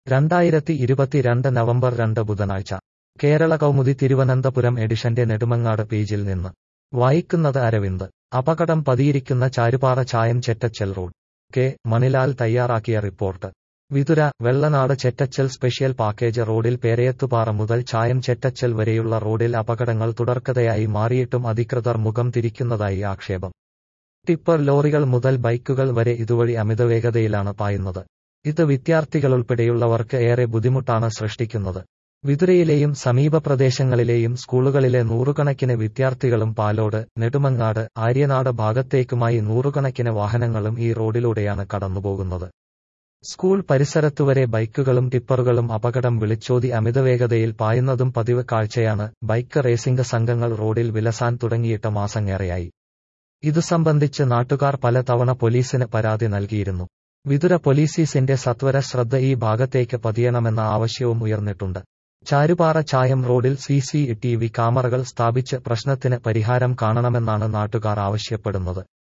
രണ്ടായിരത്തി ഇരുപത്തിരണ്ട് നവംബർ രണ്ട് ബുധനാഴ്ച കേരള കൗമുദി തിരുവനന്തപുരം എഡിഷന്റെ നെടുമങ്ങാട് പേജിൽ നിന്ന് വായിക്കുന്നത് അരവിന്ദ് അപകടം പതിയിരിക്കുന്ന ചാരുപാറ ചായം ചെറ്റച്ചൽ റോഡ് കെ മണിലാൽ തയ്യാറാക്കിയ report Vithura Vellanad Chettachal special package റോഡിൽ പേരയത്തുപാറ മുതൽ ചായം ചെറ്റച്ചൽ വരെയുള്ള റോഡിൽ അപകടങ്ങൾ തുടർക്കഥയായി മാറിയിട്ടും അധികൃതർ മുഖം തിരിക്കുന്നതായി ആക്ഷേപം ടിപ്പർ ലോറികൾ മുതൽ ബൈക്കുകൾ വരെ ഇതുവഴി അമിതവേഗതയിലാണ് പായുന്നത് ഇത് വിദ്യാർത്ഥികളുൾപ്പെടെയുള്ളവർക്ക് ഏറെ ബുദ്ധിമുട്ടാണ് സൃഷ്ടിക്കുന്നത് വിതുരയിലെയും സമീപ പ്രദേശങ്ങളിലെയും സ്കൂളുകളിലെ നൂറുകണക്കിന് വിദ്യാർത്ഥികളും പാലോട് നെടുമങ്ങാട് ആര്യനാട് ഭാഗത്തേക്കുമായി നൂറുകണക്കിന് വാഹനങ്ങളും ഈ റോഡിലൂടെയാണ് കടന്നുപോകുന്നത് സ്കൂൾ പരിസരത്തുവരെ ബൈക്കുകളും ടിപ്പറുകളും അപകടം വിളിച്ചോതി അമിതവേഗതയിൽ പായുന്നതും പതിവ് കാഴ്ചയാണ് ബൈക്ക് റേസിംഗ് സംഘങ്ങൾ റോഡിൽ വിലസാൻ തുടങ്ങിയിട്ട് മാസങ്ങേറെയായി ഇതു സംബന്ധിച്ച് നാട്ടുകാർ പലതവണ പോലീസിന് പരാതി നൽകിയിരുന്നു വിതുര പോലീസീസിന്റെ സത്വര ശ്രദ്ധ ഈ ഭാഗത്തേക്ക് പതിയണമെന്ന ആവശ്യവും ഉയർന്നിട്ടുണ്ട് ചാരുപാറ ചായം റോഡിൽ സി സി ടി വി ക്യാമറകൾ സ്ഥാപിച്ച് പ്രശ്നത്തിന് പരിഹാരം കാണണമെന്നാണ് നാട്ടുകാർ ആവശ്യപ്പെടുന്നത്